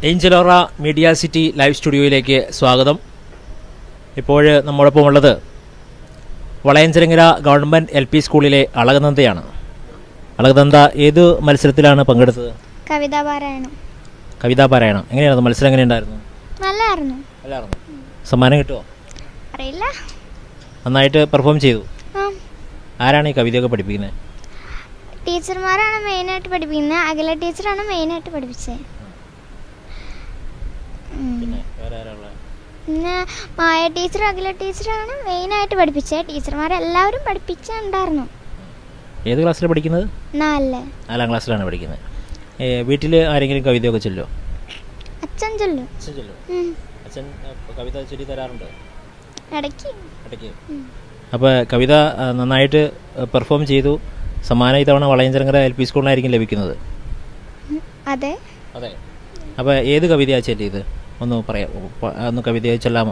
ഏഞ്ചലോറ media city live സ്റ്റുഡിയോയിലേക്ക് സ്വാഗതം ഇപ്പോൾ നമ്മോടൊപ്പം ഉള്ളത് വളയഞ്ചരങ്ങര ഗവൺമെൻറ് എൽ പി സ്കൂളിലെ അളകനന്ദയാണ് അളകനന്ദ ഏത് മത്സരത്തിലാണ് പങ്കെടുത്തത് കവിതാ പാരായണം കവിതാ പാരായണം എങ്ങനെയായിരുന്നു മത്സരം എങ്ങനെയുണ്ടായിരുന്നു നല്ലായിരുന്നു നല്ലായിരുന്നു സമ്മാനം കിട്ടുമോ അറിയില്ല നന്നായിട്ട് പെർഫോം ചെയ്തു ആ ആരാണ് ഈ കവിതയൊക്കെ പഠിപ്പിക്കുന്നത് ടീച്ചർമാരാണ് മെയിനായിട്ട് പഠിപ്പിക്കുന്നത് അഖില ടീച്ചറാണ് മെയിനായിട്ട് പഠിപ്പിച്ചത് ഉം. പിന്നെ വേറെ ആരാളുള്ളത് പിന്നെ മായ ടീച്ചർ അഖില ടീച്ചറാണ് മെയിനായിട്ട് പഠിപ്പിച്ചത് ടീച്ചർമാരെല്ലാവരും പഠിപ്പിച്ചിട്ടുണ്ടായിരുന്നു ഏത് ക്ലാസ്സിലാണ് പഠിക്കുന്നത് നാലില് നാലാം ക്ലാസ്സിലാണ് പഠിക്കുന്നത് വീട്ടിൽ ആരെങ്കിലും കവിതയൊക്കെ ചൊല്ലോ അച്ഛൻ ചൊല്ലും അച്ഛൻ ചൊല്ലോ ഉം. അച്ഛൻ കവിത ചൊല്ലി തരാറുണ്ട് ഇടയ്ക്ക് ഇടയ്ക്ക് ഉം. അപ്പോൾ കവിത ആ, നന്നായിട്ട് പെർഫോം ചെയ്തു സമ്മാനം ഇത്തവണ വളയഞ്ചരങ്കര എൽ പി സ്കൂളിനായിരിക്കും ലഭിക്കുന്നത് അതെ അതെ അപ്പോൾ ഏത് കവിതയാണ് ചൊല്ലിയത് ഒന്ന് പറയാം പ- ഒന്ന് കവിത ചൊല്ലാമോ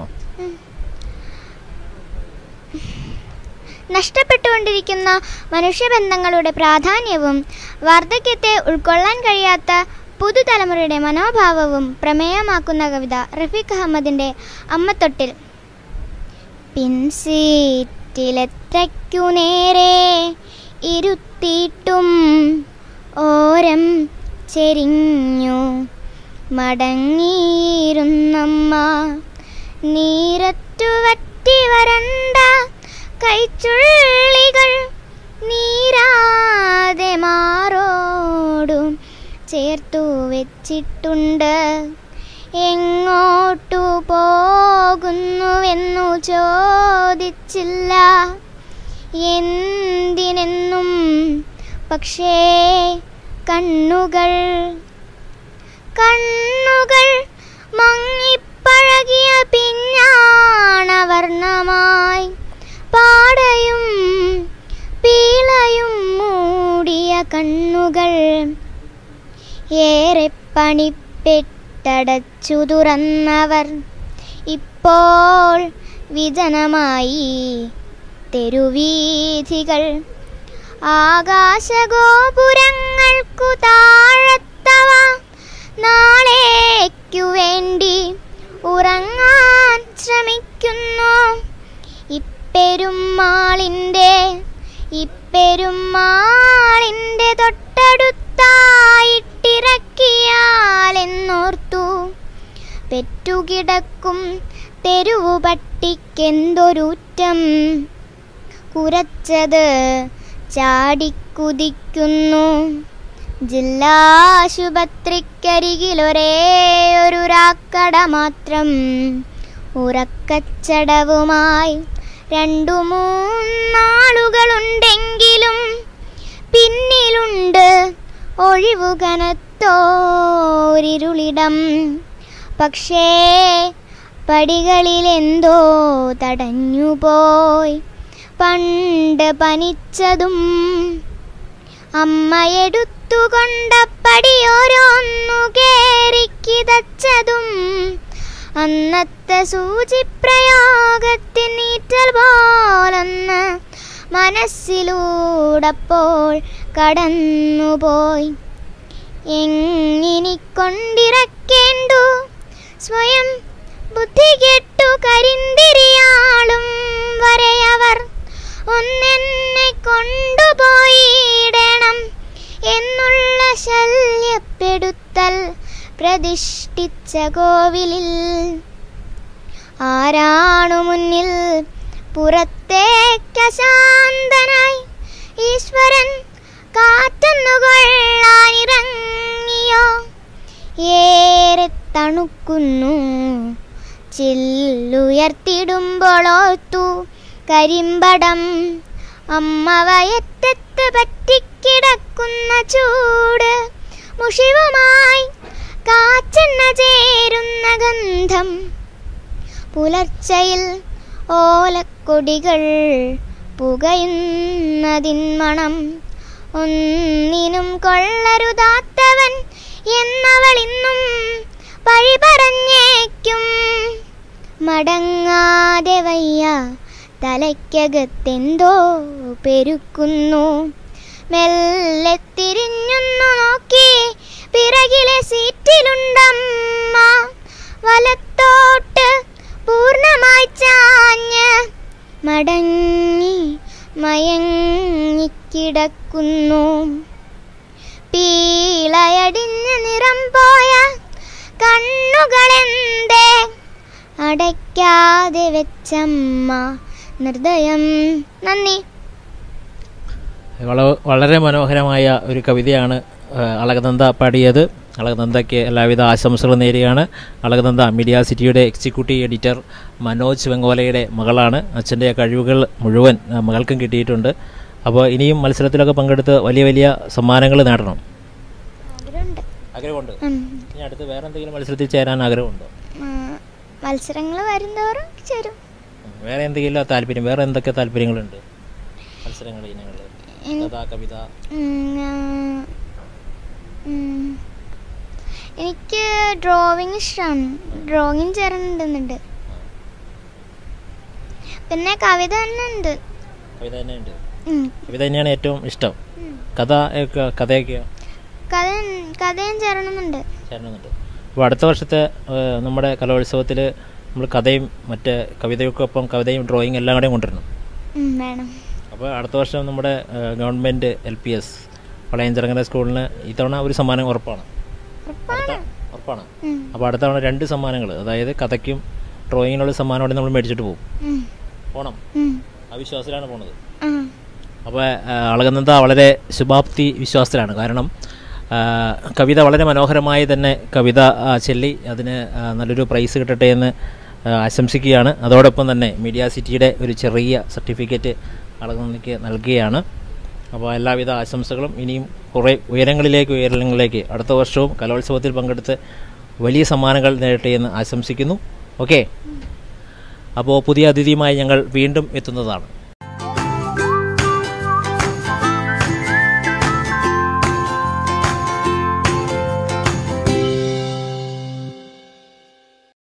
നഷ്ടപ്പെട്ടുകൊണ്ടിരിക്കുന്ന മനുഷ്യബന്ധങ്ങളുടെ പ്രാധാന്യവും വാർദ്ധക്യത്തെ ഉൾക്കൊള്ളാൻ കഴിയാത്ത പുതുതലമുറയുടെ മനോഭാവവും പ്രമേയമാക്കുന്ന കവിത റഫീഖ് അഹമ്മദിൻ്റെ അമ്മത്തൊട്ടിൽ പിൻസീറ്റിലെത്രയ്ക്കു നേരെ ഇരുത്തിയിട്ടും ഓരം ചെരിഞ്ഞു മടങ്ങിയിരുന്നമ്മ നീരറ്റു വറ്റി വരണ്ട കൈച്ചുള്ളികൾ നീരാതെ മാറോടും ചേർത്തു വെച്ചിട്ടുണ്ട് എങ്ങോട്ടു പോകുന്നുവെന്നു ചോദിച്ചില്ല എന്തിനെന്നും പക്ഷേ കണ്ണുകൾ കണ്ണുകൾ മങ്ങിപ്പഴകിയ പിഞ്ഞാണവർണ്ണമായി പാടയും പീളയും മൂടിയ കണ്ണുകൾ ഏറെ പണിപ്പെട്ടടച്ചു തുറന്നവർ ഇപ്പോൾ വിജനമായി തെരുവീഥികൾ ആകാശഗോപുരങ്ങൾക്കു താഴത്തവ നാളേക്കു വേണ്ടി ഉറങ്ങാൻ ശ്രമിക്കുന്നു ഇപ്പെരുമാളിൻ്റെ ഇപ്പെരുമാളിൻ്റെ തൊട്ടടുത്തായിട്ടിറക്കിയാലെന്നോർത്തു പെറ്റുകിടക്കും തെരുവുപട്ടിക്കെന്തൊരുറ്റം കുരച്ചത് ചാടിക്കുതിക്കുന്നു ജില്ലാശുപത്രിക്കരികിലൊരേ ഒരു രാക്കട മാത്രം ഉറക്കച്ചടവുമായി രണ്ടു മൂന്നാളുകളുണ്ടെങ്കിലും പിന്നിലുണ്ട് ഒഴിവുകനത്തോരിരുളിടം പക്ഷേ പടികളിലെന്തോ തടഞ്ഞുപോയി പണ്ട് പനിച്ചതും അമ്മയെടുത്തുകൊണ്ടപ്പടിയോരോന്നു കേറിക്കിതച്ചതും അന്നത്തെ സൂചിപ്രയോഗത്തിനീറ്റൽ പോലൊന്ന് മനസ്സിലൂടപ്പോൾ കടന്നുപോയി എങ്ങിനിക്കൊണ്ടിറക്കേണ്ടു സ്വയം ബുദ്ധി കെട്ടു കരിന്തിരിയാളും വരെയവർ ഒന്നെന്നെ കൊണ്ടുപോയിടണം എന്നുള്ള ശല്യപ്പെടുത്തൽ പ്രതിഷ്ഠിച്ച കോവിലിൽ ആരാണു മുന്നിൽ പുറത്തേക്കശാന്തനായി ഈശ്വരൻ കാറ്റൊന്നുകൊള്ളാനിറങ്ങിയോ ഏറെ തണുക്കുന്നു ചില്ലുയർത്തിടുമ്പോളോർത്തു കരിമ്പടം അമ്മ വയറ്റത്ത് പറ്റിക്കിടക്കുന്ന ചൂട് മുഷിവുമായി കാറ്റെണ്ണ ചേരുന്ന ഗന്ധം പുലർച്ചയിൽ ഓലക്കൊടികൾ പുകയുന്നതിൻ മണം ഒന്നിനും കൊള്ളരുതാത്തവൻ എന്നവൾ ഇന്നും പഴി പറഞ്ഞേക്കും മടങ്ങാതെ വയ്യ തലയ്ക്കകത്തെന്തോ പെരുക്കുന്നു മെല്ലെ തിരിഞ്ഞൊന്നു നോക്കി പിറകിലെ സീറ്റിലുണ്ടമ്മ വലത്തോട്ട് പൂർണ്ണമായി ചാഞ്ഞ് മടങ്ങി മയങ്ങിക്കിടക്കുന്നു പീളയടിഞ്ഞ് നിറം പോയ കണ്ണുകളെന്തേ അടയ്ക്കാതെ വെച്ചമ്മ നിർദ്ദയം നന്ദി വള- വളരെ മനോഹരമായ ഒരു കവിതയാണ് ആ, അളകനന്ദ പാടിയത് അളകനന്ദയ്ക്ക് എല്ലാവിധ ആശംസകളും നേരുകയാണ് അളകനന്ദ മീഡിയ സിറ്റിയുടെ എക്സിക്യൂട്ടീവ് എഡിറ്റർ മനോജ് വെങ്കോലയുടെ മകളാണ് അച്ഛൻ്റെ ആ കഴിവുകൾ മുഴുവൻ ആ, മകൾക്കും കിട്ടിയിട്ടുണ്ട് അപ്പോൾ ഇനിയും മത്സരത്തിലൊക്കെ പങ്കെടുത്ത് വലിയ വലിയ സമ്മാനങ്ങൾ നേടണം ആഗ്രഹമുണ്ട് ആഗ്രഹമുണ്ട് ഉം. ഇനി അടുത്ത് വേറെ എന്തെങ്കിലും മത്സരത്തിൽ ചേരാൻ ആഗ്രഹമുണ്ടോ മത്സരങ്ങൾ വരുന്തോറും ചേരും വേറെ എന്തെങ്കിലും താല്പര്യം വേറെ എന്തൊക്കെ താല്പര്യങ്ങളുണ്ട് മത്സരങ്ങൾ ഇനങ്ങൾ എനി- കഥ കവിത ഉം, ആ, ഉം. എനിക്ക് ഡ്രോയിങ് ഇഷ്ടമാണ് ഡ്രോയിങ് ചേരണമെന്നുണ്ട് പിന്നെ കവിത തന്നെ ഉണ്ട് കവിത തന്നെ ഉണ്ട് ഉം. കവിത തന്നെയാണ് ഏറ്റവും ഇഷ്ടം ഉം. കഥ ഒക്കെ കഥയൊക്കെയോ കഥ കഥയും ചേരണമെന്നുണ്ട് ചേരണമെന്നുണ്ട് അപ്പോൾ അടുത്ത വർഷത്തെ ആ, നമ്മുടെ കലോത്സവത്തിൽ നമ്മൾ കഥയും മറ്റ് കവിതയൊക്കെ ഒപ്പം കവിതയും ഡ്രോയിങ് എല്ലാം കൂടെയും കൊണ്ടുവരണം ഉം, വേണം അപ്പോൾ അടുത്ത വർഷം നമ്മുടെ ആ, government L P S Valayanchirangara സ്കൂളിന് ഇത്തവണ ഒരു സമ്മാനം ഉറപ്പാണ് അടുത്ത ഉറപ്പാണ് ഉറപ്പാണ് ഉം. അപ്പോൾ അടുത്ത തവണ രണ്ട് സമ്മാനങ്ങൾ അതായത് കഥയ്ക്കും ഡ്രോയിങ്ങിനുള്ള സമ്മാനം കൂടി നമ്മൾ മേടിച്ചിട്ട് പോകും ഉം. പോകണം ഉം. ആ വിശ്വാസത്തിലാണ് പോണത് ആ. അപ്പോൾ അളകനന്ദ വളരെ ശുഭാപ്തി വിശ്വാസത്തിലാണ് കാരണം ആ, കവിത വളരെ മനോഹരമായി തന്നെ കവിത ആ, ചൊല്ലി അതിന് ആ, നല്ലൊരു പ്രൈസ് കിട്ടട്ടെ എന്ന് ആ, ആശംസിക്കുകയാണ് അതോടൊപ്പം തന്നെ മീഡിയ സിറ്റിയുടെ ഒരു ചെറിയ സർട്ടിഫിക്കറ്റ് അളകനന്ദയ്ക്ക് നൽകുകയാണ് അപ്പോൾ എല്ലാവിധ ആശംസകളും ഇനിയും കുറേ ഉയരങ്ങളിലേക്ക് ഉയരങ്ങളിലേക്ക് അടുത്ത വർഷവും കലോത്സവത്തിൽ പങ്കെടുത്ത് വലിയ സമ്മാനങ്ങൾ നേടട്ടെ എന്ന് ആശംസിക്കുന്നു ഓക്കെ അപ്പോൾ പുതിയ അതിഥിയുമായി ഞങ്ങൾ വീണ്ടും എത്തുന്നതാണ്